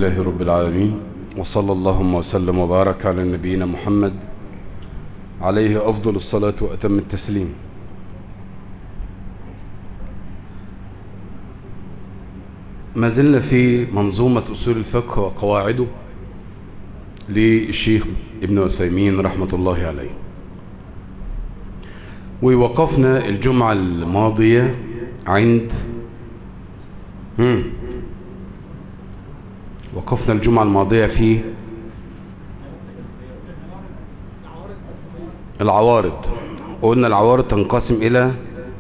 لله رب العالمين وصلى اللهم وسلم وبارك على نبينا محمد عليه أفضل الصلاة وأتم التسليم ما زلنا في منظومة أصول الفقه وقواعده للشيخ ابن عثيمين رحمة الله عليه ووقفنا الجمعة الماضية عند مم. وقفنا الجمعة الماضية في العوارض قلنا العوارض تنقسم إلى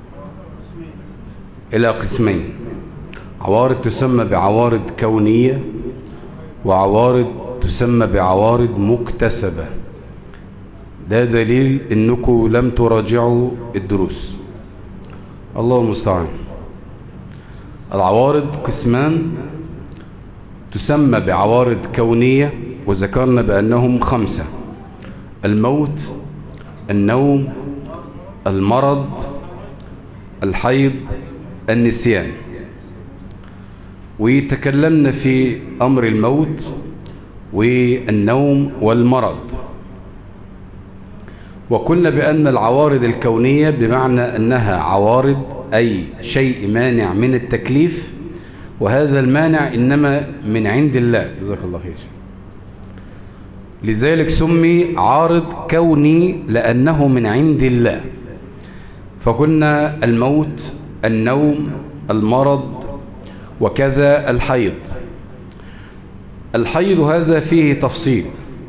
إلى قسمين عوارض تسمى بعوارض كونية وعوارض تسمى بعوارض مكتسبة ده دليل انكم لم تراجعوا الدروس الله المستعان العوارض قسمان تسمى بعوارض كونية وذكرنا بأنهم خمسة الموت النوم المرض الحيض النسيان وتكلمنا في أمر الموت والنوم والمرض وقلنا بأن العوارض الكونية بمعنى أنها عوارض أي شيء مانع من التكليف وهذا المانع إنما من عند الله جزاك الله خير لذلك سمي عارض كوني لأنه من عند الله فقلنا الموت النوم المرض وكذا الحيض الحيض هذا فيه تفصيل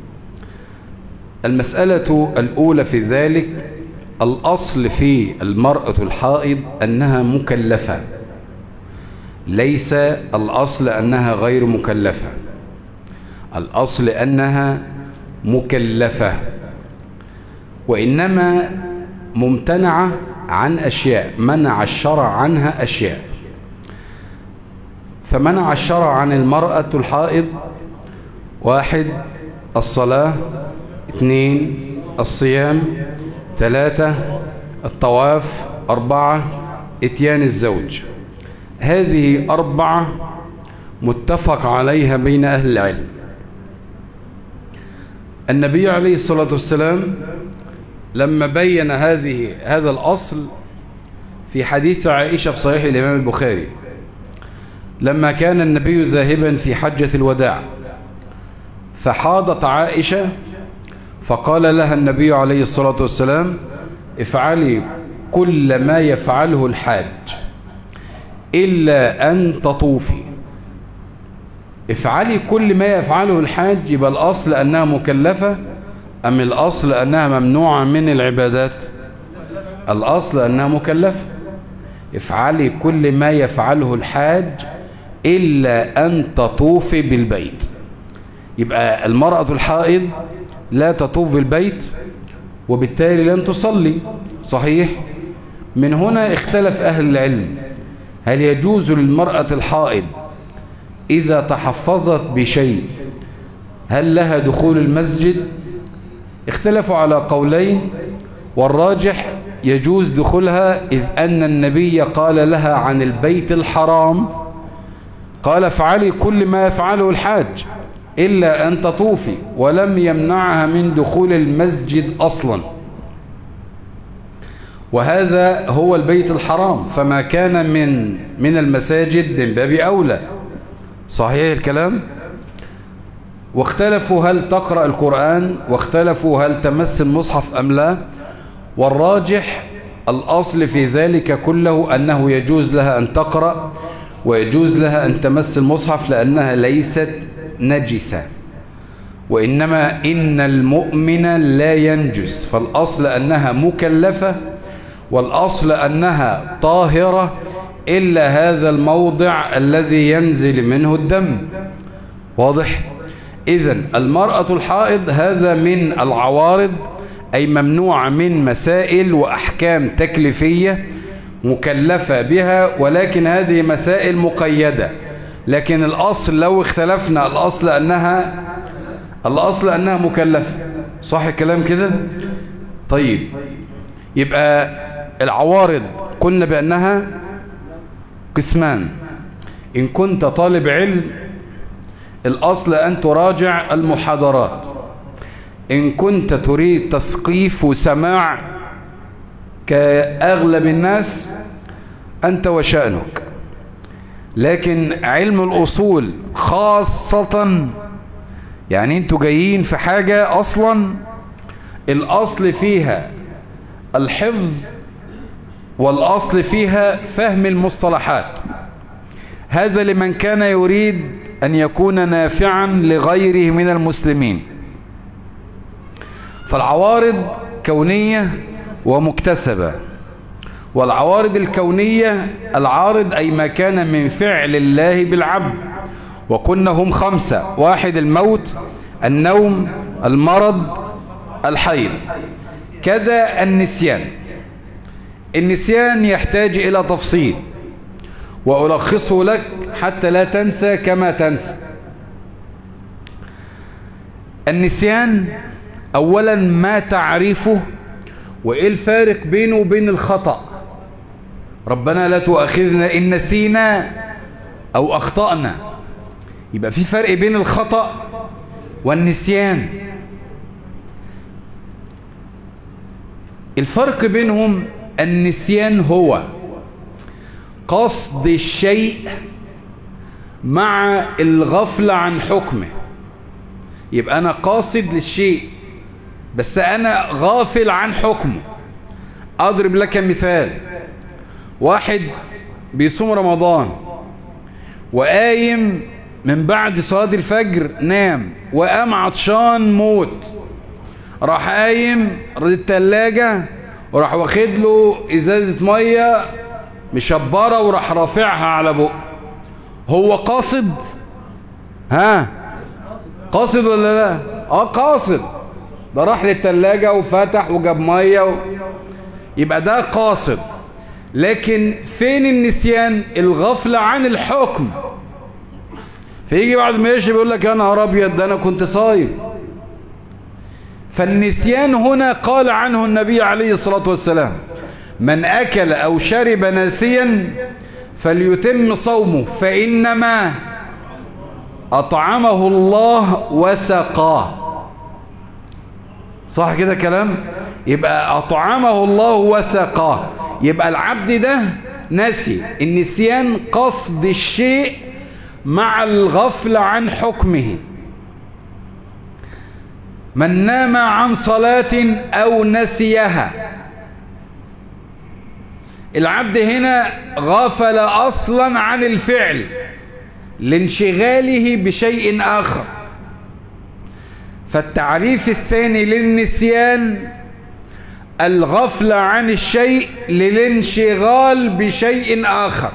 المسألة الأولى في ذلك الأصل في المرأة الحائض أنها مكلفة ليس الأصل أنها غير مكلفة الأصل أنها مكلفة وإنما ممتنعة عن أشياء منع الشرع عنها أشياء فمنع الشرع عن المرأة الحائض واحد الصلاة اثنين الصيام ثلاثة الطواف أربعة اتيان الزوج هذه أربعة متفق عليها بين أهل العلم النبي عليه الصلاة والسلام لما بين هذه هذا الأصل في حديث عائشة في صحيح الإمام البخاري لما كان النبي ذاهبا في حجة الوداع فحاضت عائشة فقال لها النبي عليه الصلاة والسلام افعلي كل ما يفعله الحاج إلا أن تطوفي افعلي كل ما يفعله الحاج يبقى الأصل أنها مكلفة أم الأصل أنها ممنوعة من العبادات الأصل أنها مكلفة افعلي كل ما يفعله الحاج إلا أن تطوفي بالبيت يبقى المرأة الحائض لا تطوف بالبيت وبالتالي لن تصلي صحيح من هنا اختلف أهل العلم هل يجوز للمرأة الحائض إذا تحفظت بشيء هل لها دخول المسجد اختلفوا على قولين والراجح يجوز دخولها إذ أن النبي قال لها عن البيت الحرام قال افعلي كل ما يفعله الحاج إلا أن تطوفي ولم يمنعها من دخول المسجد أصلا وهذا هو البيت الحرام فما كان من من المساجد من باب أولى صحيح الكلام واختلفوا هل تقرأ القرآن واختلفوا هل تمس المصحف أم لا والراجح الأصل في ذلك كله أنه يجوز لها أن تقرأ ويجوز لها أن تمس المصحف لأنها ليست نجسة وإنما إن المؤمن لا ينجس فالأصل أنها مكلفة والأصل أنها طاهرة إلا هذا الموضع الذي ينزل منه الدم واضح؟ إذا المرأة الحائض هذا من العوارض أي ممنوع من مسائل وأحكام تكليفية مكلفة بها ولكن هذه مسائل مقيدة لكن الأصل لو اختلفنا الأصل أنها الأصل أنها مكلفة صح الكلام كده طيب يبقى العوارض قلنا بأنها قسمان إن كنت طالب علم الأصل أن تراجع المحاضرات إن كنت تريد تثقيف وسماع كأغلب الناس أنت وشأنك لكن علم الأصول خاصة يعني انتوا جايين في حاجة أصلا الأصل فيها الحفظ والأصل فيها فهم المصطلحات هذا لمن كان يريد أن يكون نافعا لغيره من المسلمين فالعوارض كونية ومكتسبة والعوارض الكونية العارض أي ما كان من فعل الله بالعبد وكنا هم خمسة واحد الموت النوم المرض الحيض كذا النسيان النسيان يحتاج إلى تفصيل وألخصه لك حتى لا تنسى كما تنسى النسيان أولا ما تعريفه وإيه الفارق بينه وبين الخطأ ربنا لا تؤاخذنا إن نسينا أو أخطأنا يبقى في فرق بين الخطأ والنسيان الفرق بينهم النسيان هو قصد الشيء مع الغفلة عن حكمه يبقى أنا قاصد للشيء بس أنا غافل عن حكمه أضرب لك مثال واحد بيصوم رمضان وقايم من بعد صلاة الفجر نام وقام عطشان موت راح قايم رد التلاجة وراح واخد له ازازة مية مشبرة وراح رافعها على بقه هو قاصد ها قاصد ولا لا اه قاصد ده راح للتلاجة وفتح وجاب مية و... يبقى ده قاصد لكن فين النسيان الغفلة عن الحكم فيجي بعد ما يشرب يقول لك يا نهار ابيض ده انا كنت صايم فالنسيان هنا قال عنه النبي عليه الصلاة والسلام من أكل أو شرب ناسيا فليتم صومه فإنما أطعمه الله وسقاه صح كده كلام يبقى أطعمه الله وسقاه يبقى العبد ده نسي النسيان قصد الشيء مع الغفل عن حكمه من نام عن صلاة أو نسيها العبد هنا غفل أصلا عن الفعل لانشغاله بشيء آخر فالتعريف الثاني للنسيان الغفلة عن الشيء للانشغال بشيء آخر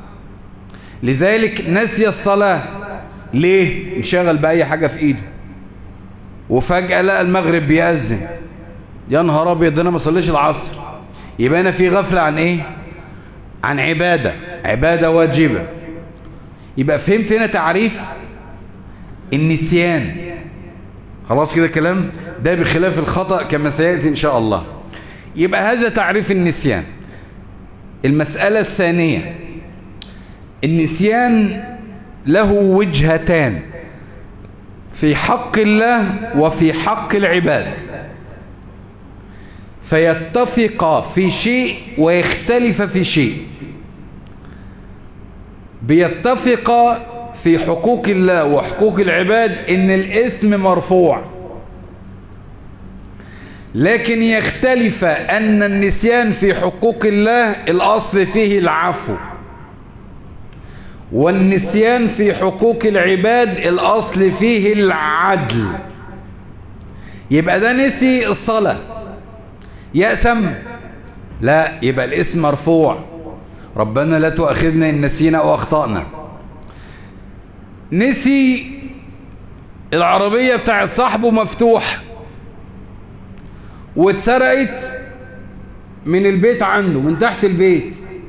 لذلك نسي الصلاة ليه؟ انشغل بأي حاجة في إيده وفجأة لقى المغرب بيأذن يا نهار أبيض أنا ما صليش العصر يبقى أنا في غفلة عن إيه؟ عن عبادة عبادة واجبة يبقى فهمت هنا تعريف النسيان خلاص كده كلام ده بخلاف الخطأ كما سيأتي إن شاء الله يبقى هذا تعريف النسيان المسألة الثانية النسيان له وجهتان في حق الله وفي حق العباد فيتفق في شيء ويختلف في شيء بيتفق في حقوق الله وحقوق العباد ان الاسم مرفوع لكن يختلف ان النسيان في حقوق الله الاصل فيه العفو والنسيان في حقوق العباد الأصل فيه العدل يبقى ده نسي الصلاة يأسم لا يبقى الاسم مرفوع ربنا لا تؤاخذنا إن نسينا أو أخطأنا نسي العربية بتاعت صاحبه مفتوح واتسرقت من البيت عنده من تحت البيت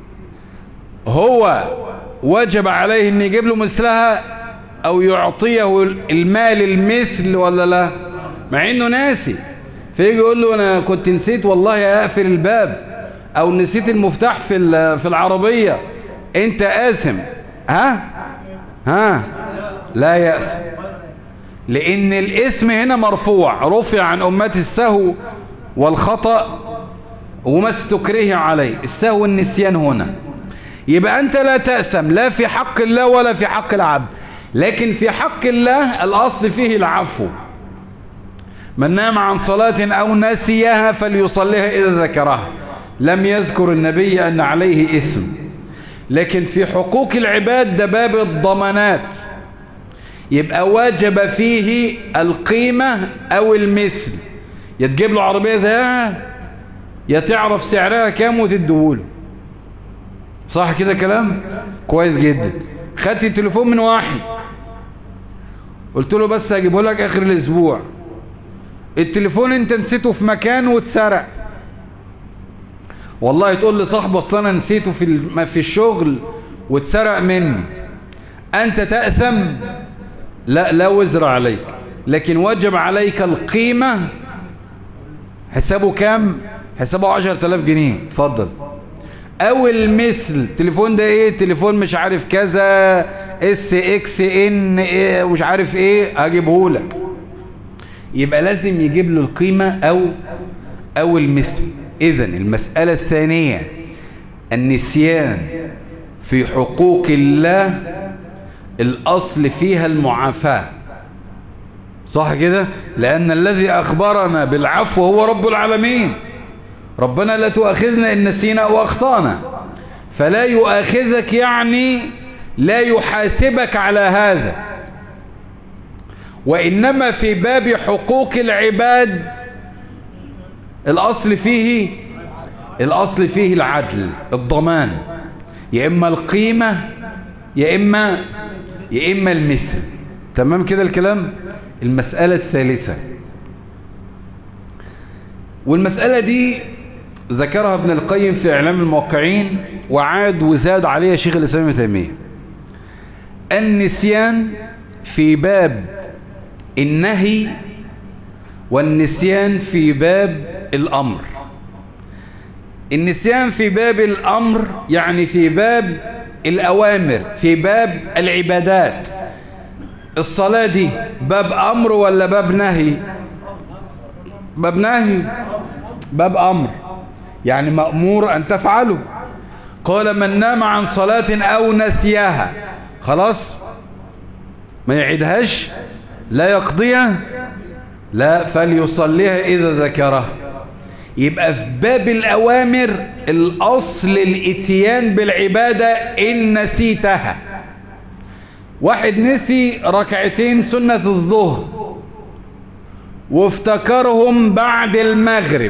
هو وجب عليه ان يجيب له مثلها او يعطيه المال المثل ولا لا مع انه ناسي فيجي يقول له انا كنت نسيت والله اقفل الباب او نسيت المفتاح في في العربية انت آثم ها ها لا يأسم لأن الاسم هنا مرفوع رفع عن أمات السهو والخطأ وما استكره عليه السهو والنسيان هنا يبقى أنت لا تأسم لا في حق الله ولا في حق العبد لكن في حق الله الأصل فيه العفو من نام عن صلاة أو نسيها فليصليها إذا ذكرها لم يذكر النبي أن عليه اسم لكن في حقوق العباد ده باب الضمانات يبقى واجب فيه القيمة أو المثل يا تجيب له عربية زيها يا تعرف سعرها كام وتديهوله صح كده كلام كويس جدا خدت التليفون من واحد قلت له بس هجيبه لك اخر الاسبوع التليفون انت نسيته في مكان واتسرق والله تقول لصاحبه اصل انا نسيته في في الشغل واتسرق مني انت تاثم لا لا وزر عليك لكن وجب عليك القيمه حسابه كام حسابه 10000 جنيه اتفضل او المثل التليفون ده ايه تليفون مش عارف كذا اس اكس ان ايه مش عارف ايه هجيبه لك يبقى لازم يجيب له القيمة او او المثل اذا المسألة الثانية النسيان في حقوق الله الاصل فيها المعافاة صح كده لان الذي اخبرنا بالعفو هو رب العالمين ربنا لا تؤاخذنا إن نسينا أو أخطأنا فلا يؤاخذك يعني لا يحاسبك على هذا وإنما في باب حقوق العباد الأصل فيه الأصل فيه العدل الضمان يا إما القيمة يا إما يا إما المثل تمام كده الكلام المسألة الثالثة والمسألة دي ذكرها ابن القيم في إعلام الموقعين وعاد وزاد عليها شيخ الإسلام ابن تيمية النسيان في باب النهي والنسيان في باب الأمر النسيان في باب الأمر يعني في باب الأوامر في باب العبادات الصلاة دي باب أمر ولا باب نهي باب نهي باب أمر يعني مأمور أن تفعله قال من نام عن صلاة أو نسيها خلاص ما يعيدهاش لا يقضيها لا فليصليها إذا ذكرها يبقى في باب الأوامر الأصل الاتيان بالعبادة إن نسيتها واحد نسي ركعتين سنة الظهر وافتكرهم بعد المغرب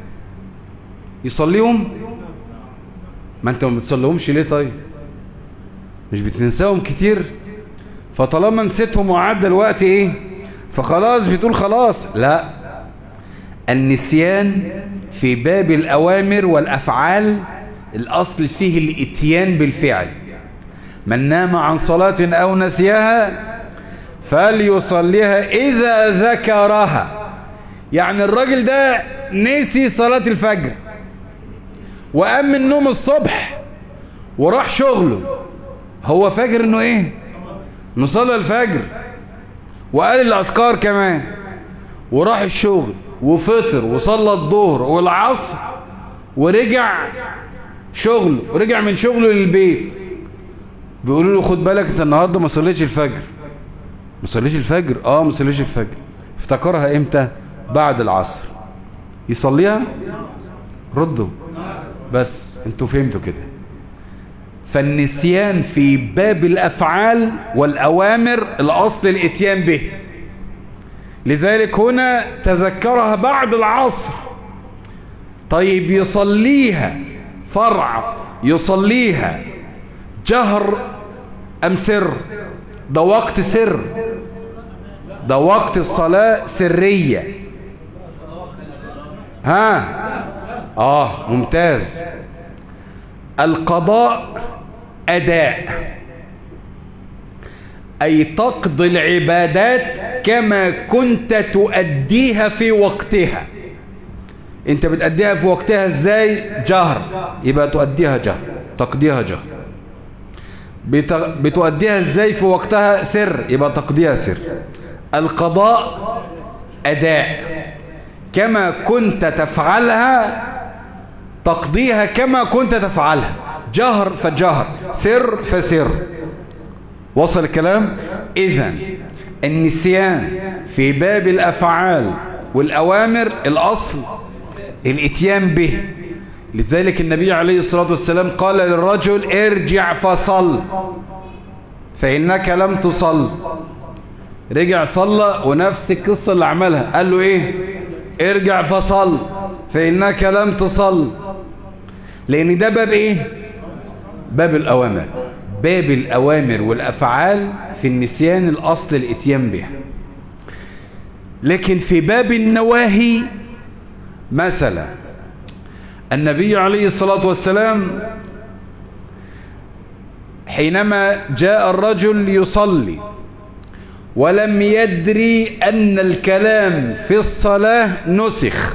يصليهم ما انت ما بتصليهمش ليه طيب مش بتنساهم كتير فطالما نسيتهم وعدى الوقت ايه فخلاص بتقول خلاص لا النسيان في باب الأوامر والأفعال الأصل فيه الاتيان بالفعل من نام عن صلاة أو نسيها فليصليها إذا ذكرها يعني الراجل ده نسي صلاة الفجر وقام من النوم الصبح وراح شغله هو فاكر انه ايه نصلى الفجر وقال الاذكار كمان وراح الشغل وفطر وصلى الظهر والعصر ورجع شغله ورجع من شغله للبيت بيقولوا له خد بالك انت النهارده ما صليتش الفجر ما صليتش الفجر اه ما صليتش الفجر افتكرها امتى بعد العصر يصليها ردوا بس انتوا فهمتوا كده فالنسيان في باب الأفعال والأوامر الأصل الاتيان به لذلك هنا تذكرها بعد العصر طيب يصليها فرع يصليها جهر أم سر ده وقت سر ده وقت الصلاة سرية ها آه ممتاز القضاء أداء أي تقضي العبادات كما كنت تؤديها في وقتها انت بتأديها في وقتها ازاي جهر يبقى تؤديها جهر تقضيها جهر بتؤديها ازاي في وقتها سر يبقى تقضيها سر القضاء أداء كما كنت تفعلها تقضيها كما كنت تفعلها جهر فجهر سر فسر وصل الكلام إذا النسيان في باب الأفعال والأوامر الأصل الاتيان به لذلك النبي عليه الصلاة والسلام قال للرجل ارجع فصل فإنك لم تصل رجع صلى ونفس القصة اللي عملها قال له ايه ارجع فصل فإنك لم تصل لأن ده باب ايه باب الأوامر باب الأوامر والأفعال في النسيان الأصل الاتيان بها لكن في باب النواهي مثلا النبي عليه الصلاة والسلام حينما جاء الرجل يصلي ولم يدري أن الكلام في الصلاة نسخ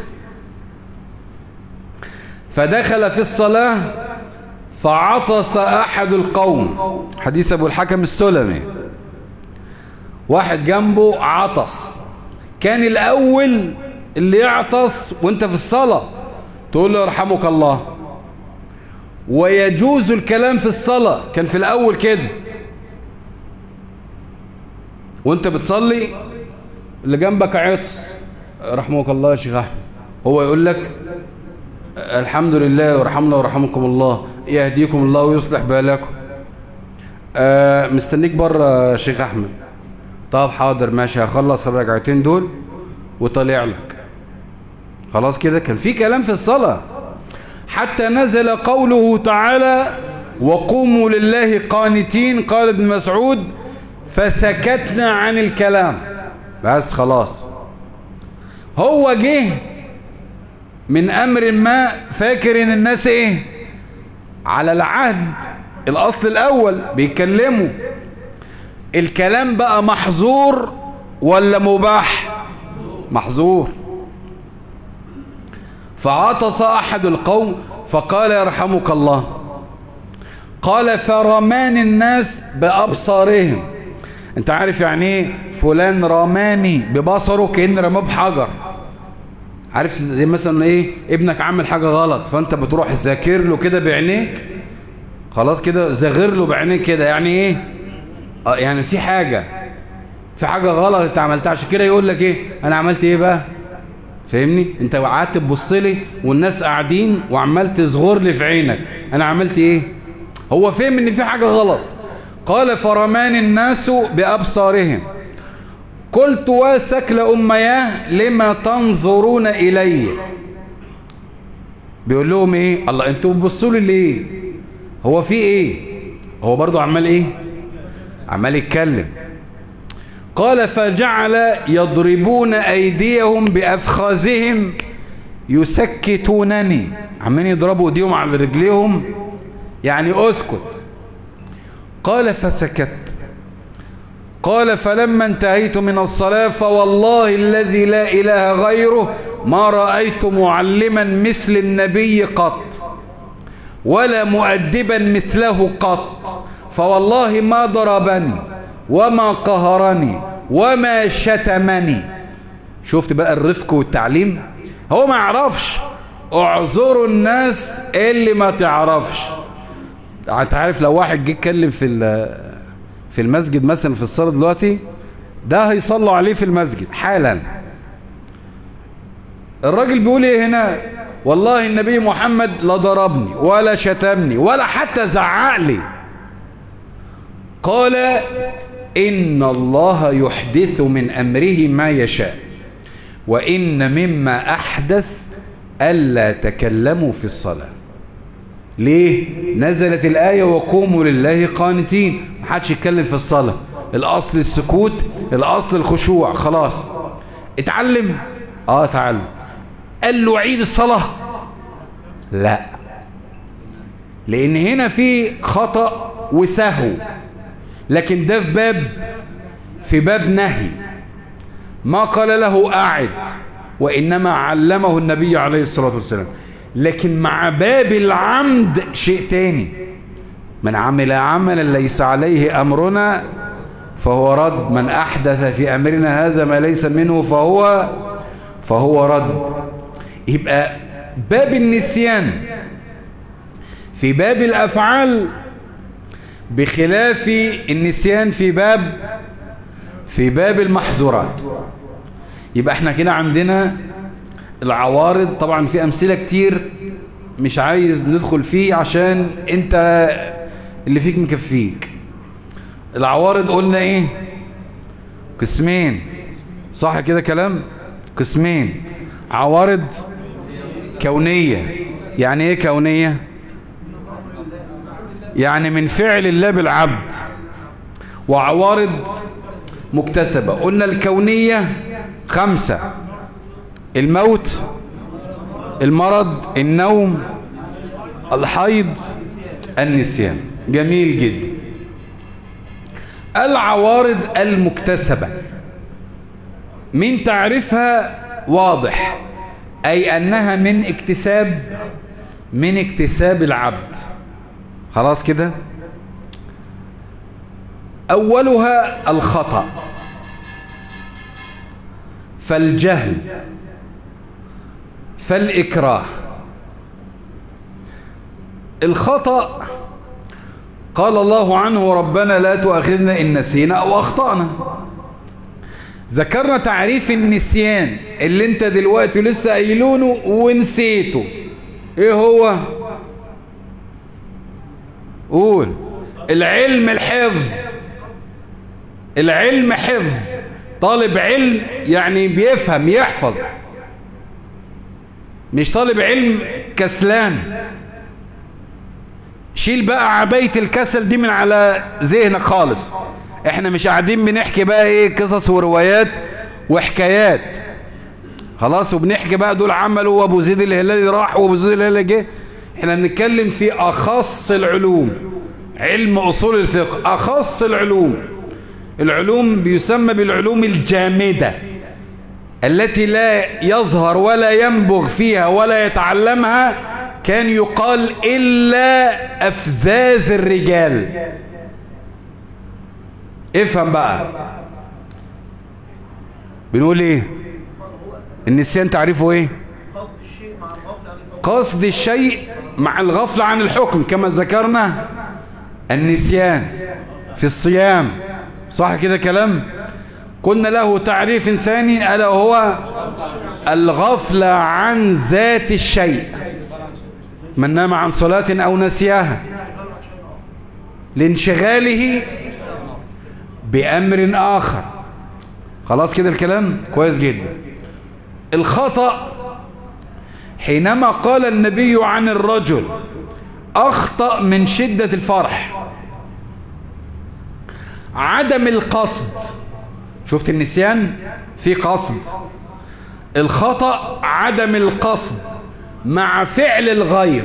فدخل في الصلاة فعطس أحد القوم حديث أبو الحكم السلمي واحد جنبه عطس كان الأول اللي يعطس وانت في الصلاة تقول له يرحمك الله ويجوز الكلام في الصلاة كان في الأول كده وانت بتصلي اللي جنبك عطس رحمك الله يا شيخ احمد هو يقول لك الحمد لله ورحمنا ورحمكم الله يهديكم الله ويصلح بالكم آه مستنيك بره يا شيخ احمد طب حاضر ماشي هخلص الرجعتين دول وطلع لك خلاص كده كان في كلام في الصلاة حتى نزل قوله تعالى وقوموا لله قانتين قال ابن مسعود فسكتنا عن الكلام بس خلاص هو جه من امر ما فاكر ان الناس ايه على العهد الاصل الاول بيتكلموا الكلام بقى محظور ولا مباح محظور فعطس احد القوم فقال يرحمك الله قال فرمان الناس بابصارهم انت عارف يعني ايه فلان رماني ببصره كأن رماه بحجر عارف زي مثلا ايه ابنك عمل حاجة غلط فانت بتروح ذاكر له كده بعينيك خلاص كده زغر له بعينيك كده يعني ايه اه يعني في حاجة في حاجة غلط انت عملتها عشان كده يقول لك ايه انا عملت ايه بقى فاهمني انت قعدت تبص لي والناس قاعدين وعمال تصغر لي في عينك انا عملت ايه هو فهم ان في حاجة غلط قال فرمان الناس بأبصارهم قلت واسك لأمياه لما تنظرون إلي بيقول لهم ايه الله انتوا بتبصوا لي ليه هو في ايه هو برضو عمال ايه عمال يتكلم قال فجعل يضربون أيديهم بأفخاذهم يسكتونني عمالين يضربوا ايديهم على رجليهم يعني اسكت قال فسكت قال فلما انتهيت من الصلاة فوالله الذي لا إله غيره ما رأيت معلما مثل النبي قط ولا مؤدبا مثله قط فوالله ما ضربني وما قهرني وما شتمني شفت بقى الرفق والتعليم هو ما يعرفش اعذروا الناس اللي ما تعرفش انت عارف لو واحد جه يتكلم في في المسجد مثلا في الصلاه دلوقتي ده هيصلوا عليه في المسجد حالا الراجل بيقول ايه هنا والله النبي محمد لا ضربني ولا شتمني ولا حتى زعق لي قال إن الله يحدث من أمره ما يشاء وإن مما أحدث ألا تكلموا في الصلاة ليه نزلت الآية وقوموا لله قانتين محدش يتكلم في الصلاة الأصل السكوت الأصل الخشوع خلاص اتعلم اه اتعلم قال له عيد الصلاة لا لأن هنا في خطأ وسهو لكن ده في باب في باب نهي ما قال له أعد وإنما علمه النبي عليه الصلاة والسلام لكن مع باب العمد شيء تاني من عمل عملا ليس عليه أمرنا فهو رد من أحدث في أمرنا هذا ما ليس منه فهو فهو رد يبقى باب النسيان في باب الأفعال بخلاف النسيان في باب في باب المحظورات يبقى احنا كده عندنا العوارض طبعا في أمثلة كتير مش عايز ندخل فيه عشان انت اللي فيك مكفيك العوارض قلنا ايه قسمين صح كده كلام قسمين عوارض كونية يعني ايه كونية يعني من فعل الله بالعبد وعوارض مكتسبة قلنا الكونية خمسة الموت المرض النوم الحيض النسيان جميل جدا العوارض المكتسبة من تعرفها واضح أي أنها من اكتساب من اكتساب العبد خلاص كده أولها الخطأ فالجهل فالإكراه الخطأ قال الله عنه ربنا لا تؤاخذنا إن نسينا أو أخطأنا ذكرنا تعريف النسيان اللي انت دلوقتي لسه قايلونه ونسيته ايه هو قول العلم الحفظ العلم حفظ طالب علم يعني بيفهم يحفظ مش طالب علم كسلان شيل بقى عباية الكسل دي من على ذهنك خالص احنا مش قاعدين بنحكي بقى ايه قصص وروايات وحكايات خلاص وبنحكي بقى دول عملوا وابو زيد الهلالي راح وابو زيد الهلالي جه احنا بنتكلم في اخص العلوم علم اصول الفقه اخص العلوم العلوم بيسمى بالعلوم الجامدة التي لا يظهر ولا ينبغ فيها ولا يتعلمها كان يقال إلا أفزاز الرجال افهم بقى بنقول ايه النسيان تعرفه ايه قصد الشيء مع الغفلة عن الحكم كما ذكرنا النسيان في الصيام صح كده كلام قلنا له تعريف ثاني ألا هو الغفلة عن ذات الشيء من نام عن صلاة أو نسياها لانشغاله بأمر آخر خلاص كده الكلام كويس جدا الخطأ حينما قال النبي عن الرجل أخطأ من شدة الفرح عدم القصد شفت النسيان في قصد الخطأ عدم القصد مع فعل الغير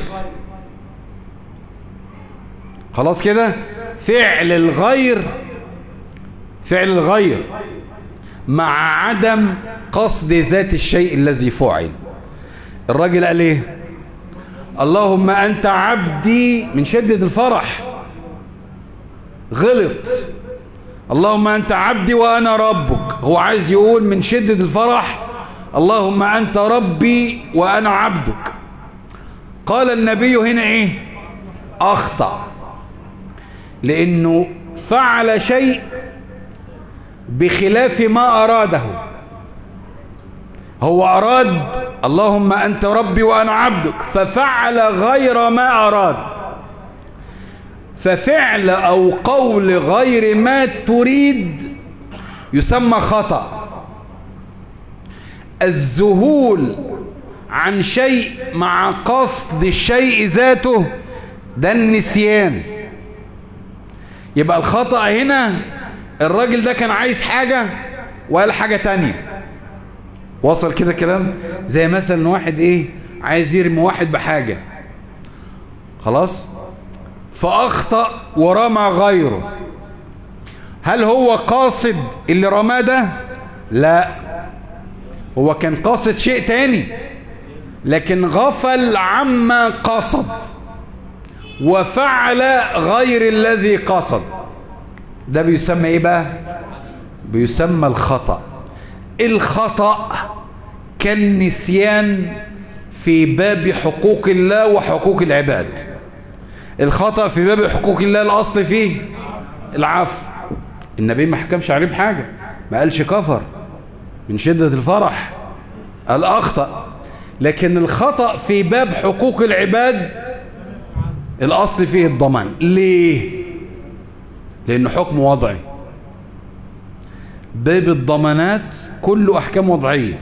خلاص كده فعل الغير فعل الغير مع عدم قصد ذات الشيء الذي فعل الراجل قال ايه اللهم أنت عبدي من شدة الفرح غلط اللهم أنت عبدي وأنا ربك هو عايز يقول من شدة الفرح اللهم أنت ربي وأنا عبدك قال النبي هنا إيه أخطأ لأنه فعل شيء بخلاف ما أراده هو أراد اللهم أنت ربي وأنا عبدك ففعل غير ما أراد ففعل أو قول غير ما تريد يسمى خطأ الذهول عن شيء مع قصد الشيء ذاته ده النسيان يبقى الخطأ هنا الراجل ده كان عايز حاجة وقال حاجة تانية وصل كده كلام زي مثلا واحد ايه عايز يرمي واحد بحاجة خلاص فأخطأ ورمى غيره هل هو قاصد اللي رماه ده لا هو كان قاصد شيء تاني لكن غفل عما قصد وفعل غير الذي قصد ده بيسمى ايه بقى بيسمى الخطأ الخطأ كالنسيان في باب حقوق الله وحقوق العباد الخطأ في باب حقوق الله الأصل فيه العفو النبي ما حكمش عليه بحاجة ما قالش كفر من شدة الفرح قال أخطأ لكن الخطأ في باب حقوق العباد الأصل فيه الضمان ليه لأنه حكم وضعي باب الضمانات كله أحكام وضعية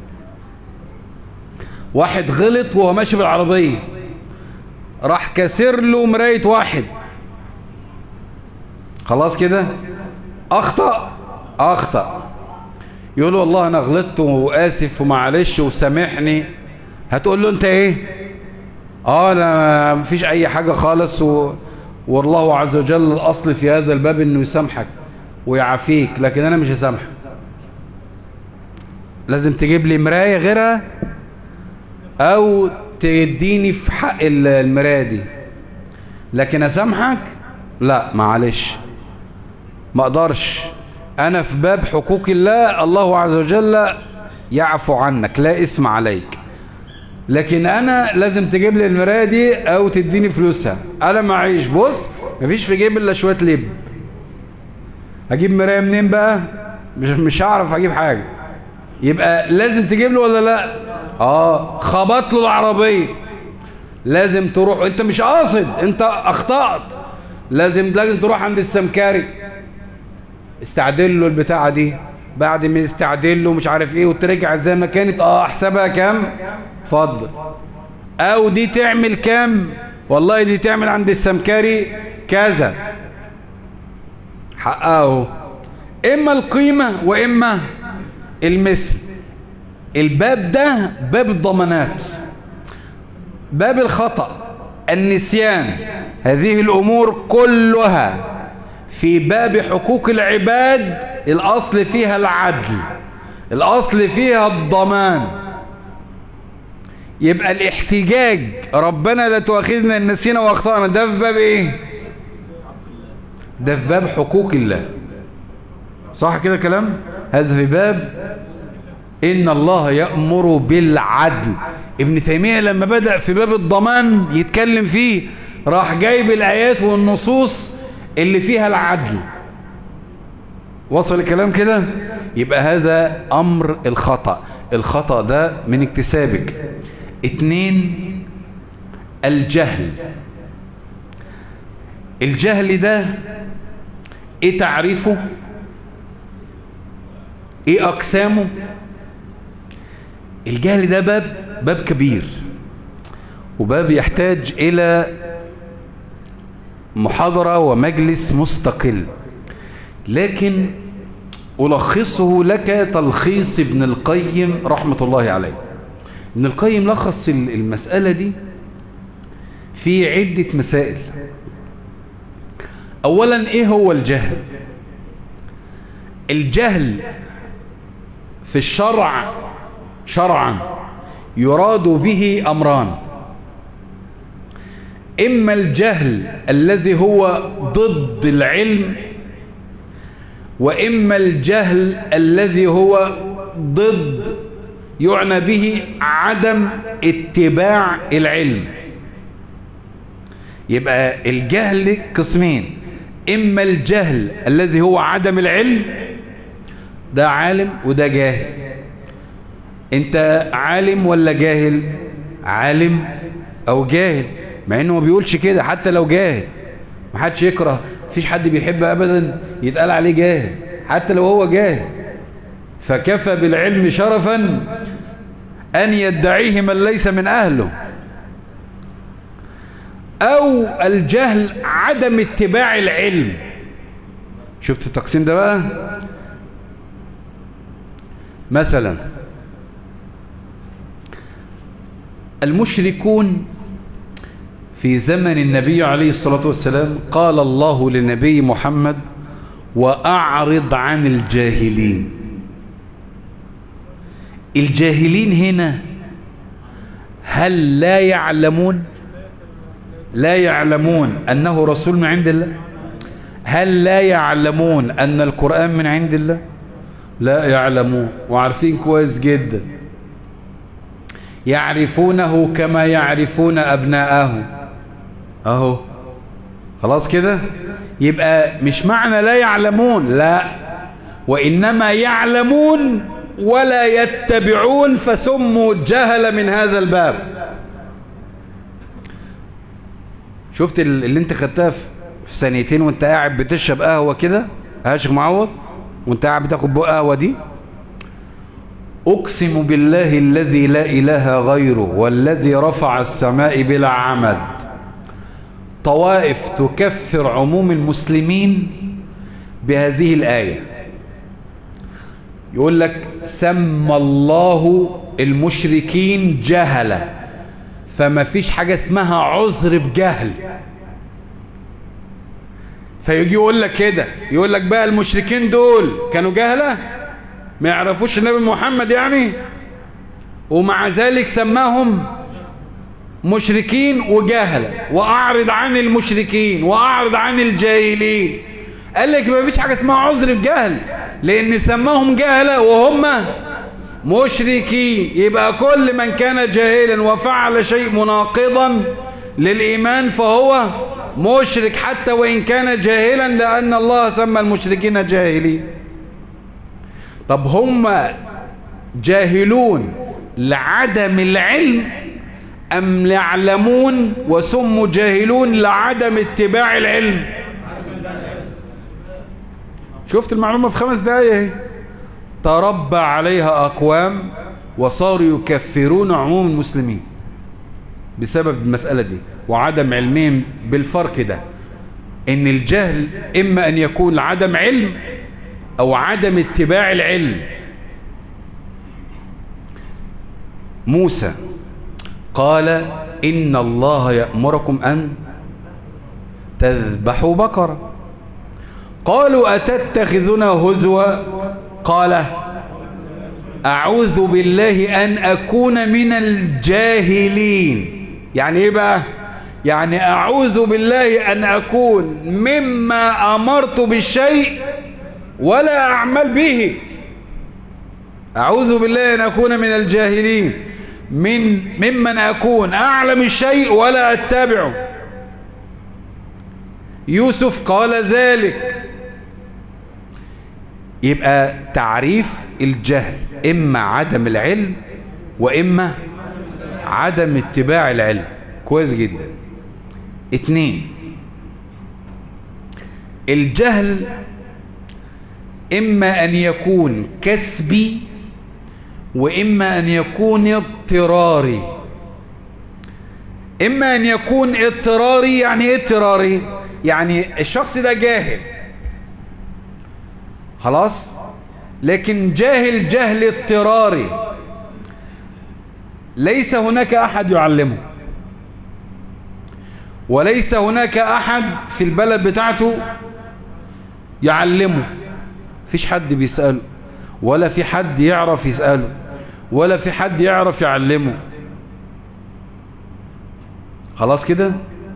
واحد غلط وهو ماشي بالعربية راح كسر له مراية واحد خلاص كده أخطأ أخطأ يقول له والله أنا غلطت وآسف ومعلش وسامحني هتقول له أنت إيه آه أنا مفيش أي حاجة خالص و... والله عز وجل الأصل في هذا الباب أنه يسامحك ويعافيك لكن أنا مش هسامحك لازم تجيب لي مراية غيرها أو تديني في حق المراية دي لكن أسامحك لا معلش ما أقدرش أنا في باب حقوق الله الله عز وجل يعفو عنك لا إثم عليك لكن أنا لازم تجيب لي المراية دي أو تديني فلوسها أنا معيش بص مفيش في جيب إلا شوية لب أجيب مراية منين بقى مش مش هعرف أجيب حاجة يبقى لازم تجيب له ولا لا اه خبط له العربية لازم تروح انت مش قاصد انت اخطأت لازم لازم تروح عند السمكاري استعدل له البتاعة دي بعد ما يستعدل له مش عارف ايه وترجع زي ما كانت اه احسبها كام اتفضل او دي تعمل كام والله دي تعمل عند السمكاري كذا حقه اما القيمة واما المثل الباب ده باب الضمانات باب الخطأ النسيان هذه الأمور كلها في باب حقوق العباد الأصل فيها العدل الأصل فيها الضمان يبقى الاحتجاج ربنا لا تؤاخذنا ان نسينا واخطأنا ده في باب ايه ده في باب حقوق الله صح كده كلام هذا في باب إن الله يأمر بالعدل ابن تيمية لما بدأ في باب الضمان يتكلم فيه راح جايب الآيات والنصوص اللي فيها العدل وصل الكلام كده يبقى هذا أمر الخطأ الخطأ ده من اكتسابك اتنين الجهل الجهل ده ايه تعريفه ايه اقسامه الجهل ده باب باب كبير وباب يحتاج الى محاضرة ومجلس مستقل لكن ألخصه لك تلخيص ابن القيم رحمة الله عليه ابن القيم لخص المسألة دي في عدة مسائل أولا إيه هو الجهل الجهل في الشرع شرعا يراد به أمران إما الجهل الذي هو ضد العلم وإما الجهل الذي هو ضد يعنى به عدم اتباع العلم يبقى الجهل قسمين إما الجهل الذي هو عدم العلم ده عالم وده جاهل انت عالم ولا جاهل عالم او جاهل مع انه ما بيقولش كده حتى لو جاهل ما حدش يكره مفيش حد بيحب ابدا يتقال عليه جاهل حتى لو هو جاهل فكفى بالعلم شرفا ان يدعيه من ليس من اهله او الجهل عدم اتباع العلم شفت التقسيم ده بقى مثلا المشركون في زمن النبي عليه الصلاة والسلام قال الله للنبي محمد وأعرض عن الجاهلين الجاهلين هنا هل لا يعلمون لا يعلمون أنه رسول من عند الله هل لا يعلمون أن القرآن من عند الله لا يعلمون وعارفين كويس جدا يعرفونه كما يعرفون أبناءه أهو خلاص كده يبقى مش معنى لا يعلمون لا وإنما يعلمون ولا يتبعون فسموا جهل من هذا الباب شفت اللي انت خدتها في ثانيتين وانت قاعد بتشرب قهوة كده هاشق معوض وانت قاعد بتاخد بقى قهوة دي أقسم بالله الذي لا إله غيره والذي رفع السماء بلا عمد طوائف تكفر عموم المسلمين بهذه الآية يقول لك سمى الله المشركين جهلة فما فيش حاجة اسمها عذر بجهل فيجي يقول لك كده يقول لك بقى المشركين دول كانوا جهلة ما يعرفوش النبي محمد يعني ومع ذلك سماهم مشركين وجهلة وأعرض عن المشركين وأعرض عن الجاهلين قال لك ما فيش حاجة اسمها عذر بجهل لأن سماهم جهلة وهم مشركين يبقى كل من كان جاهلا وفعل شيء مناقضا للإيمان فهو مشرك حتى وإن كان جاهلا لأن الله سمى المشركين جاهلين طب هم جاهلون لعدم العلم أم يعلمون وسموا جاهلون لعدم اتباع العلم شفت المعلومة في خمس دقايق تربى عليها أقوام وصاروا يكفرون عموم المسلمين بسبب المسألة دي وعدم علمهم بالفرق ده ان الجهل اما ان يكون عدم علم او عدم اتباع العلم موسى قال إن الله يأمركم أن تذبحوا بقرة قالوا أتتخذنا هزوا قال أعوذ بالله أن أكون من الجاهلين يعني إيه بقى يعني أعوذ بالله أن أكون مما أمرت بالشيء ولا أعمل به أعوذ بالله أن أكون من الجاهلين من ممن أكون أعلم الشيء ولا أتبعه يوسف قال ذلك يبقى تعريف الجهل إما عدم العلم وإما عدم اتباع العلم كويس جدا اتنين الجهل إما أن يكون كسبي وإما أن يكون اضطراري إما أن يكون اضطراري يعني ايه اضطراري يعني الشخص ده جاهل خلاص لكن جاهل جهل اضطراري ليس هناك أحد يعلمه وليس هناك أحد في البلد بتاعته يعلمه فيش حد بيسأله ولا في حد يعرف يسأله ولا في حد يعرف يعلمه خلاص كده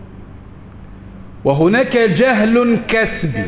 وهناك جهل كسبي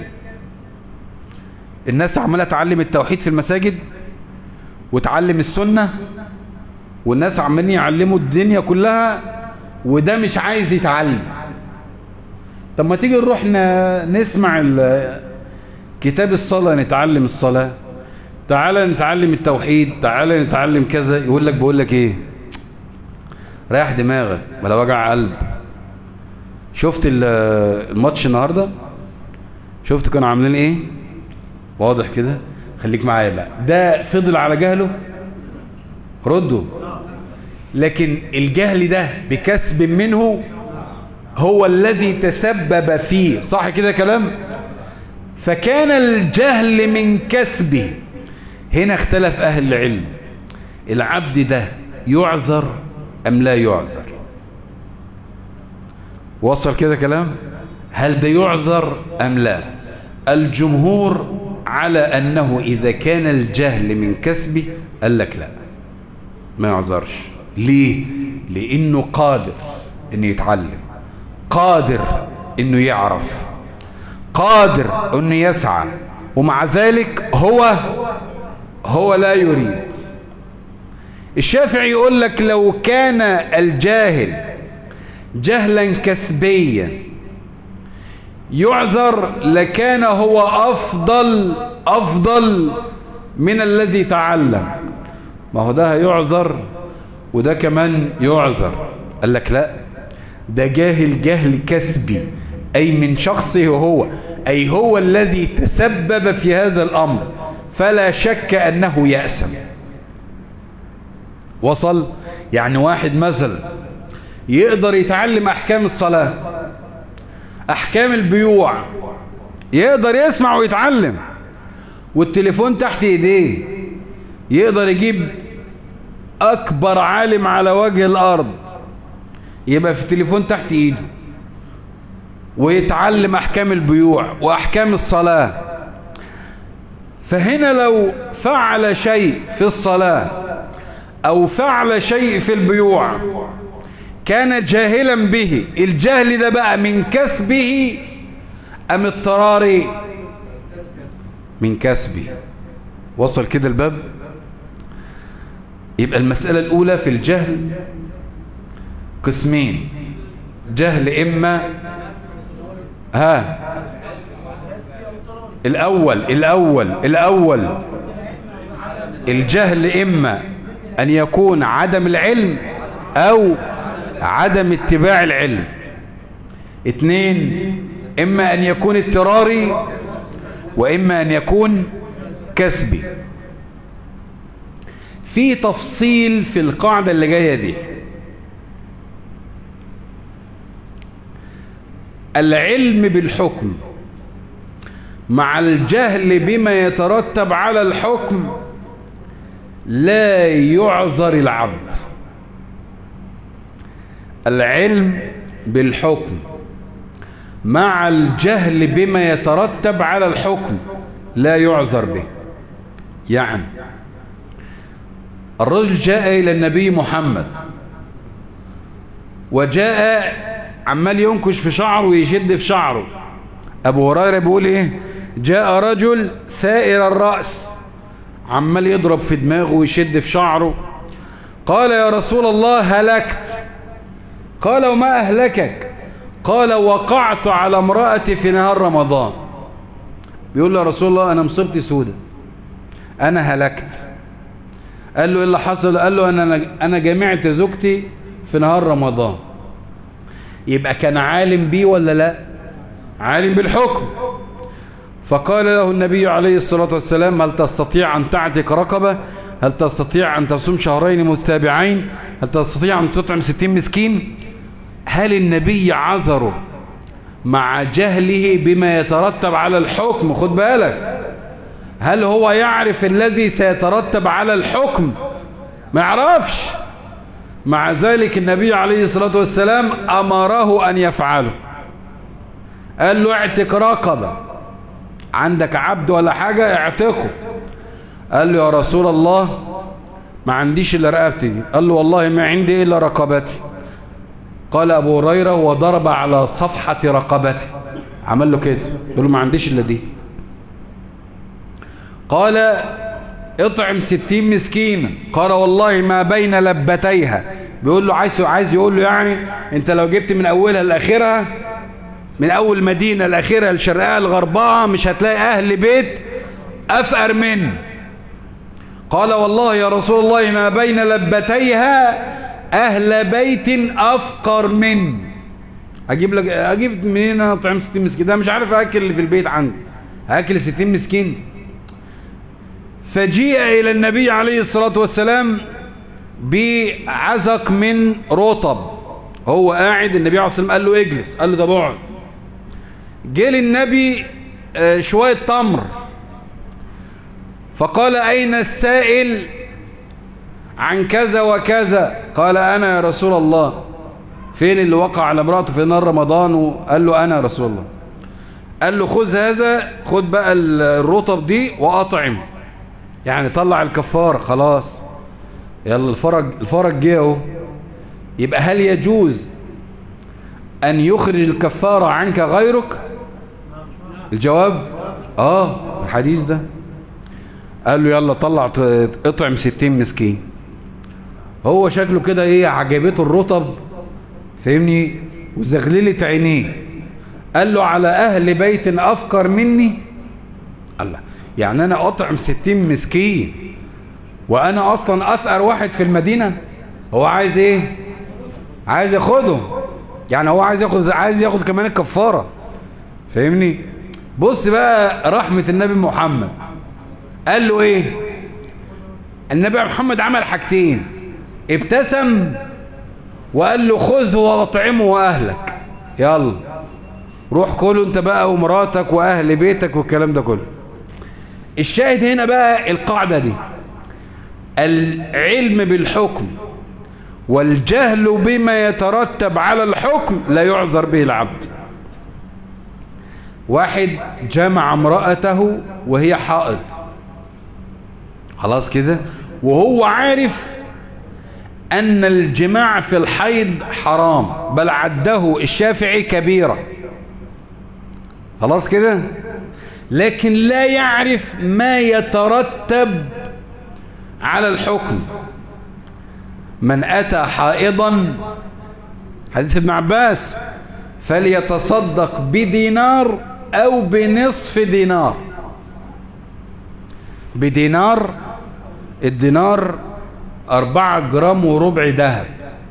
الناس عمالة تعلم التوحيد في المساجد وتعلم السنة والناس عمالين يعلموا الدنيا كلها وده مش عايز يتعلم طب ما تيجي نروح نسمع كتاب الصلاة نتعلم الصلاة تعالى نتعلم التوحيد تعالى نتعلم كذا يقول لك بقول لك ايه ريح دماغك ولا وجع قلب شفت الماتش النهارده شفت كانوا عاملين ايه واضح كده خليك معايا بقى ده فضل على جهله رده لكن الجهل ده بكسب منه هو الذي تسبب فيه صح كده كلام فكان الجهل من كسبه هنا اختلف أهل العلم العبد ده يعذر أم لا يعذر وصل كده كلام هل ده يعذر أم لا الجمهور على أنه إذا كان الجهل من كسبه قال لك لا ما يعذرش ليه لأنه قادر أن يتعلم قادر انه يعرف قادر انه يسعى ومع ذلك هو هو لا يريد الشافعي يقول لك لو كان الجاهل جهلا كسبيا يعذر لكان هو أفضل أفضل من الذي تعلم ما هو ده يعذر وده كمان يعذر قال لك لا ده جاهل جهل كسبي أي من شخصه هو أي هو الذي تسبب في هذا الأمر فلا شك أنه يأسم وصل يعني واحد مثلا يقدر يتعلم أحكام الصلاة أحكام البيوع يقدر يسمع ويتعلم والتليفون تحت ايديه يقدر يجيب أكبر عالم على وجه الأرض يبقى في التليفون تحت ايده ويتعلم أحكام البيوع وأحكام الصلاة فهنا لو فعل شيء في الصلاة أو فعل شيء في البيوع كان جاهلا به الجهل ده بقى من كسبه أم اضطراري من كسبه وصل كده الباب يبقى المسألة الأولى في الجهل قسمين جهل إما ها الأول الأول الأول الجهل إما أن يكون عدم العلم أو عدم اتباع العلم اثنين إما أن يكون اضطراري وإما أن يكون كسبي في تفصيل في القاعدة اللي جاية دي العلم بالحكم مع الجهل بما يترتب على الحكم لا يعذر العبد العلم بالحكم مع الجهل بما يترتب على الحكم لا يعذر به يعني الرجل جاء إلى النبي محمد وجاء عمال ينكش في شعره ويشد في شعره أبو هريرة بيقول إيه جاء رجل ثائر الرأس عمال يضرب في دماغه ويشد في شعره قال يا رسول الله هلكت قال وما أهلكك قال وقعت على امرأتي في نهار رمضان بيقول له يا رسول الله أنا مصيبتي سودة أنا هلكت قال له إيه اللي حصل قال له أنا, أنا جمعت زوجتي في نهار رمضان يبقى كان عالم بيه ولا لا عالم بالحكم فقال له النبي عليه الصلاة والسلام هل تستطيع أن تعتق رقبة هل تستطيع أن تصوم شهرين متتابعين هل تستطيع أن تطعم ستين مسكين هل النبي عذره مع جهله بما يترتب على الحكم خد بالك هل هو يعرف الذي سيترتب على الحكم ما يعرفش مع ذلك النبي عليه الصلاة والسلام أمره أن يفعله قال له اعتق رقبة عندك عبد ولا حاجة اعتقه قال له يا رسول الله ما عنديش إلا رقبتي دي قال له والله ما عندي إلا رقبتي قال أبو هريرة وضرب على صفحة رقبته عمل له كده يقول له ما عنديش إلا دي قال اطعم ستين مسكين قال والله ما بين لبتيها بيقول له عايز عايز يقول له يعني انت لو جبت من اولها لاخرها من اول مدينه لاخرها لشرقها لغربها مش هتلاقي اهل بيت افقر مني قال والله يا رسول الله ما بين لبتيها اهل بيت افقر مني اجيب لك اجيب منين انا اطعم 60 مسكين ده مش عارف اكل اللي في البيت عندي هاكل 60 مسكين فجيء إلى النبي عليه الصلاة والسلام بعزق من رطب هو قاعد النبي عليه الصلاة والسلام قال له اجلس قال له ده بعد جه للنبي شوية تمر فقال أين السائل عن كذا وكذا قال أنا يا رسول الله فين اللي وقع على امرأته في نار رمضان وقال له أنا يا رسول الله قال له خذ هذا خذ بقى الرطب دي وأطعم يعني طلع الكفار خلاص يلا الفرج الفرج جه اهو يبقى هل يجوز أن يخرج الكفارة عنك غيرك الجواب آه الحديث ده قال له يلا طلع اطعم ستين مسكين هو شكله كده ايه عجبته الرطب فاهمني وزغللت عينيه قال له على أهل بيت أفكر مني الله يعني أنا أطعم ستين مسكين وأنا أصلا أثأر واحد في المدينة هو عايز إيه عايز ياخدهم يعني هو عايز ياخد عايز ياخد كمان الكفارة فاهمني بص بقى رحمة النبي محمد قال له ايه النبي محمد عمل حاجتين ابتسم وقال له خذه واطعمه واهلك يلا روح كله انت بقى ومراتك واهل بيتك والكلام ده كله الشاهد هنا بقى القاعدة دي العلم بالحكم والجهل بما يترتب على الحكم لا يعذر به العبد واحد جمع امرأته وهي حائض خلاص كده وهو عارف أن الجماع في الحيض حرام بل عده الشافعي كبيرة خلاص كده لكن لا يعرف ما يترتب على الحكم من أتى حائضا حديث ابن عباس فليتصدق بدينار أو بنصف دينار بدينار الدينار أربعة جرام وربع ذهب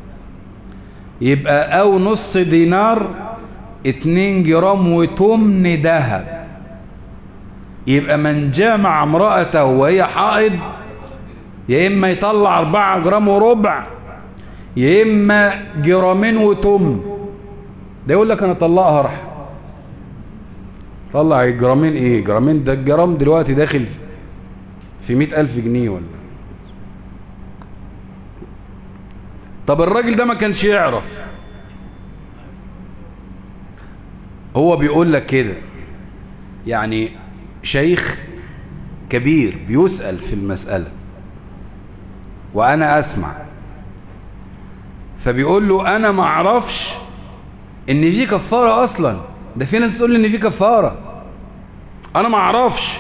يبقى أو نص دينار اتنين جرام وتمن ذهب يبقى من جامع امرأته وهي حائض يا إما يطلع أربعة جرام وربع يا إما جرامين وتمن ده يقول لك أنا طلقها رح طلع جرامين إيه جرامين ده الجرام دلوقتي داخل في مئة ألف جنيه ولا طب الراجل ده ما كانش يعرف هو بيقول لك كده يعني شيخ كبير بيسأل في المسألة وأنا أسمع فبيقول له أنا ما أعرفش إن في كفارة أصلا ده في ناس تقول لي إن في كفارة أنا ما أعرفش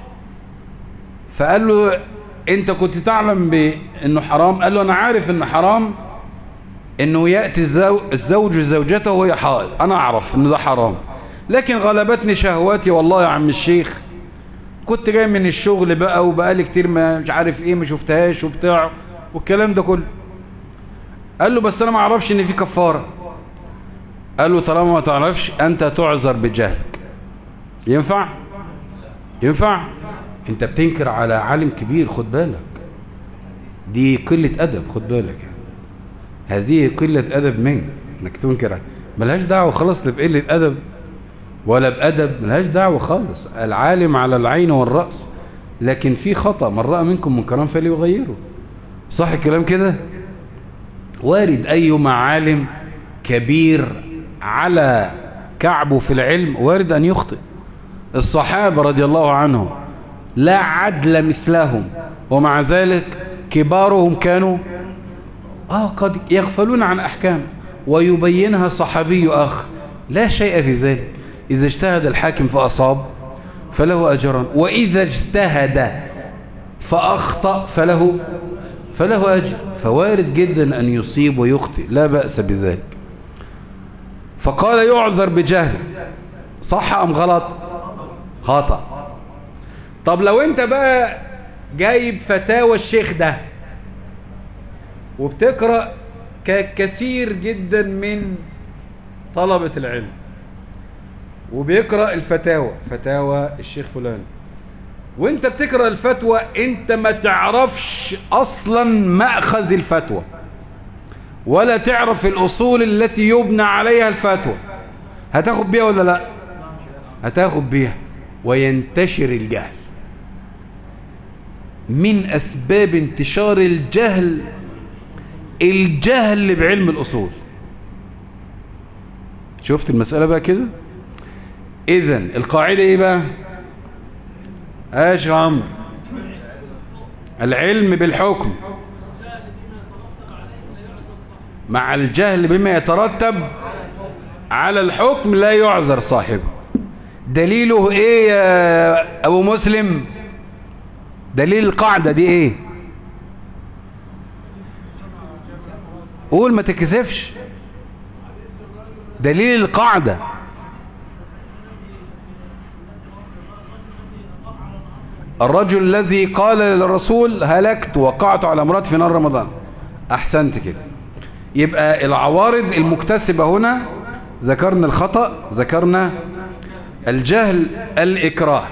فقال له أنت كنت تعلم بأنه حرام قال له أنا عارف إن حرام إنه يأتي الزوج زوجته وهي حائض أنا أعرف إن ده حرام لكن غلبتني شهواتي والله يا عم الشيخ كنت جاي من الشغل بقى وبقالي كتير ما مش عارف ايه ما شفتهاش وبتاع والكلام ده كله قال له بس انا ما اعرفش ان في كفاره قال له طالما ما تعرفش انت تعذر بجهلك ينفع ينفع انت بتنكر على عالم كبير خد بالك دي قله ادب خد بالك يعني هذه قله ادب منك انك تنكر ملهاش دعوه خلاص بقله ادب ولا بأدب ملهاش دعوة خالص العالم على العين والرأس لكن في خطأ من رأى منكم منكرا فليغيره صح الكلام كده وارد أيما عالم كبير على كعبه في العلم وارد أن يخطئ الصحابة رضي الله عنهم لا عدل مثلهم ومع ذلك كبارهم كانوا آه قد يغفلون عن أحكام ويبينها صحابي آخر لا شيء في ذلك إذا اجتهد الحاكم فأصاب فله أجران وإذا اجتهد فأخطأ فله فله أجر فوارد جدا أن يصيب ويخطئ لا بأس بذلك فقال يعذر بجهل صح أم غلط خطأ طب لو انت بقى جايب فتاوى الشيخ ده وبتقرأ كثير جدا من طلبة العلم وبيقرأ الفتاوى فتاوى الشيخ فلان وانت بتقرأ الفتوى انت ما تعرفش اصلا مأخذ الفتوى ولا تعرف الاصول التي يبنى عليها الفتوى هتاخد بيها ولا لا هتاخد بيها وينتشر الجهل من اسباب انتشار الجهل الجهل بعلم الاصول شفت المسألة بقى كده اذا القاعدة ايه بقى ايش يا عمرو العلم بالحكم مع الجهل بما يترتب على الحكم لا يعذر صاحبه دليله ايه يا ابو مسلم دليل القاعدة دي ايه قول ما تكسفش دليل القاعدة الرجل الذي قال للرسول هلكت وقعت على امرأة في نار رمضان أحسنت كده يبقى العوارض المكتسبة هنا ذكرنا الخطأ ذكرنا الجهل الإكراه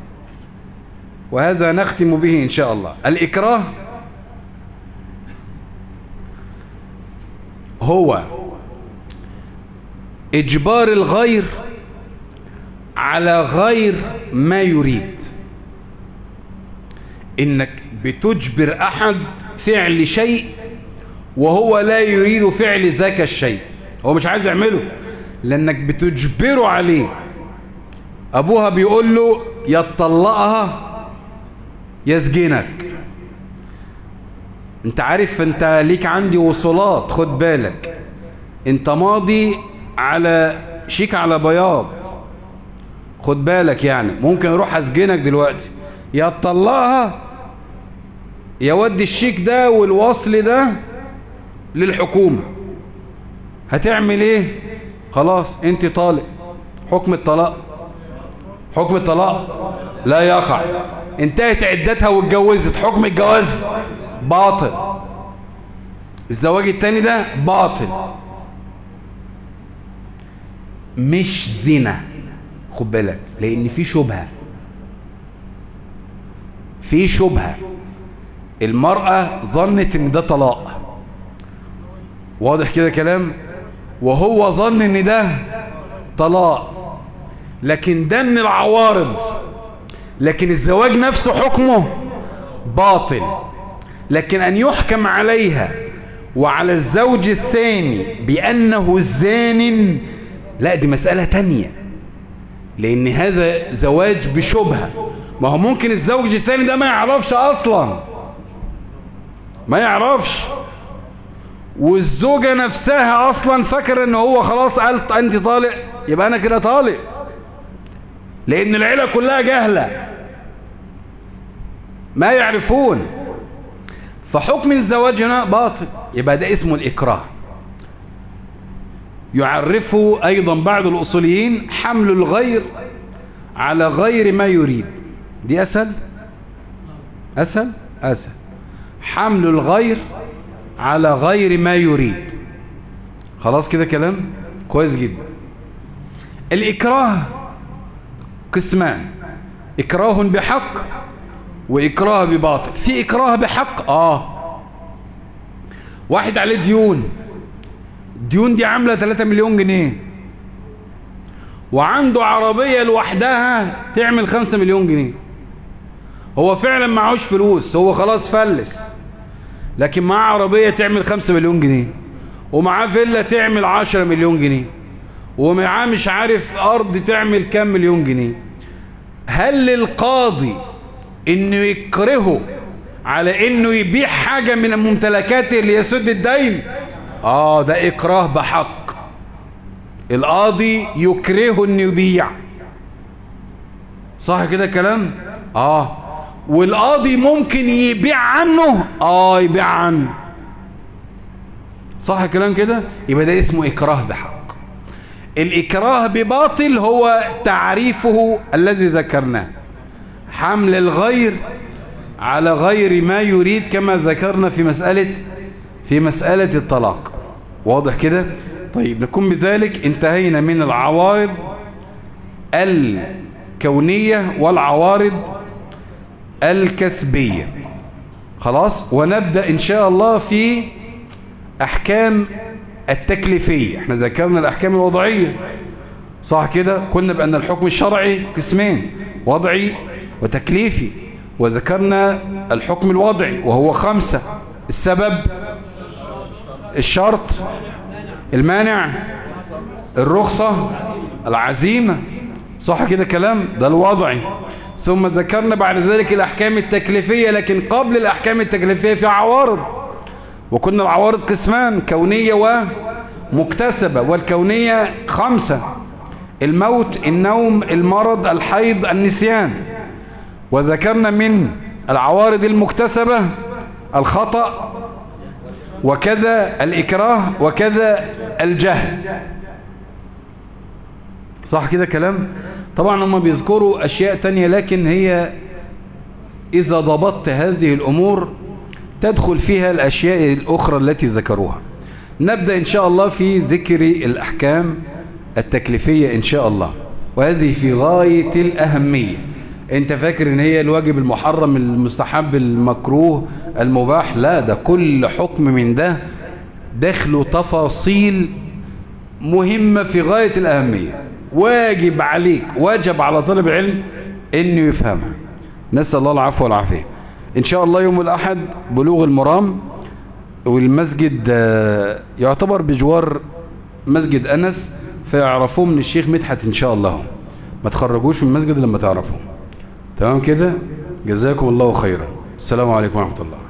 وهذا نختم به إن شاء الله الإكراه هو إجبار الغير على غير ما يريد إنك بتجبر أحد فعل شيء وهو لا يريد فعل ذاك الشيء هو مش عايز يعمله لأنك بتجبره عليه أبوها بيقول له يطلقها يسجنك انت عارف انت ليك عندي وصولات خد بالك انت ماضي على شيك على بياض خد بالك يعني ممكن اروح اسجنك دلوقتي يا تطلقها يا ودي الشيك ده والوصل ده للحكومة هتعمل ايه خلاص انت طالق حكم الطلاق حكم الطلاق لا يقع انتهت عدتها واتجوزت حكم الجواز باطل الزواج التاني ده باطل مش زنا خد بالك لان في شبهه في شبهه المرأة ظنت ان ده طلاق واضح كده كلام وهو ظن ان ده طلاق لكن ده من العوارض لكن الزواج نفسه حكمه باطل لكن أن يحكم عليها وعلى الزوج الثاني بأنه زان لا دي مسألة تانية لأن هذا زواج بشبهة ما هو ممكن الزوج الثاني ده ما يعرفش أصلا ما يعرفش والزوجة نفسها أصلا فاكرة أنه هو خلاص قالت أنت طالق يبقى أنا كده طالق لأن العيلة كلها جهلة ما يعرفون فحكم الزواج هنا باطل يبقى ده اسمه الإكراه يعرفه أيضا بعض الأصوليين حمل الغير على غير ما يريد دي أسهل أسهل أسهل حمل الغير على غير ما يريد خلاص كده كلام كويس جدا الإكراه قسمان إكراه بحق وإكراه بباطل في إكراه بحق آه واحد عليه ديون ديون دي عاملة 3 مليون جنيه وعنده عربية لوحدها تعمل 5 مليون جنيه هو فعلا معهوش فلوس هو خلاص فلس لكن معاه عربية تعمل 5 مليون جنيه ومعاه فيلا تعمل 10 مليون جنيه ومعاه مش عارف أرض تعمل كام مليون جنيه هل للقاضي انه يكرهه على انه يبيع حاجة من ممتلكاته ليسد الدين اه ده اكراه بحق القاضي يكرهه انه يبيع صح كده كلام اه والقاضي ممكن يبيع عنه اه يبيع عنه صح كلام كده يبقى ده اسمه اكراه بحق الإكراه بباطل هو تعريفه الذي ذكرناه حمل الغير على غير ما يريد كما ذكرنا في مسألة في مسألة الطلاق واضح كده طيب نكون بذلك انتهينا من العوارض الكونية والعوارض الكسبية خلاص ونبدأ إن شاء الله في أحكام التكليفية احنا ذكرنا الأحكام الوضعية صح كده قلنا بأن الحكم الشرعي قسمين وضعي وتكليفي وذكرنا الحكم الوضعي وهو خمسة السبب الشرط المانع الرخصة العزيمة صح كده كلام ده الوضعي ثم ذكرنا بعد ذلك الأحكام التكليفية لكن قبل الأحكام التكليفية في عوارض وكنا العوارض قسمان كونية ومكتسبة والكونية خمسة الموت النوم المرض الحيض النسيان وذكرنا من العوارض المكتسبة الخطأ وكذا الإكراه وكذا الجهل صح كده كلام طبعا هم بيذكروا أشياء تانية لكن هي إذا ضبطت هذه الأمور تدخل فيها الأشياء الأخرى التي ذكروها نبدأ إن شاء الله في ذكر الأحكام التكليفية إن شاء الله وهذه في غاية الأهمية أنت فاكر إن هي الواجب المحرم المستحب المكروه المباح لا ده كل حكم من ده دخله تفاصيل مهمة في غاية الأهمية واجب عليك واجب على طالب العلم إنه يفهمها نسأل الله العفو والعافية إن شاء الله يوم الأحد بلوغ المرام والمسجد يعتبر بجوار مسجد أنس فيعرفوه من الشيخ مدحت إن شاء الله ما تخرجوش من المسجد لما تعرفوه تمام كده جزاكم الله خيرا السلام عليكم ورحمة الله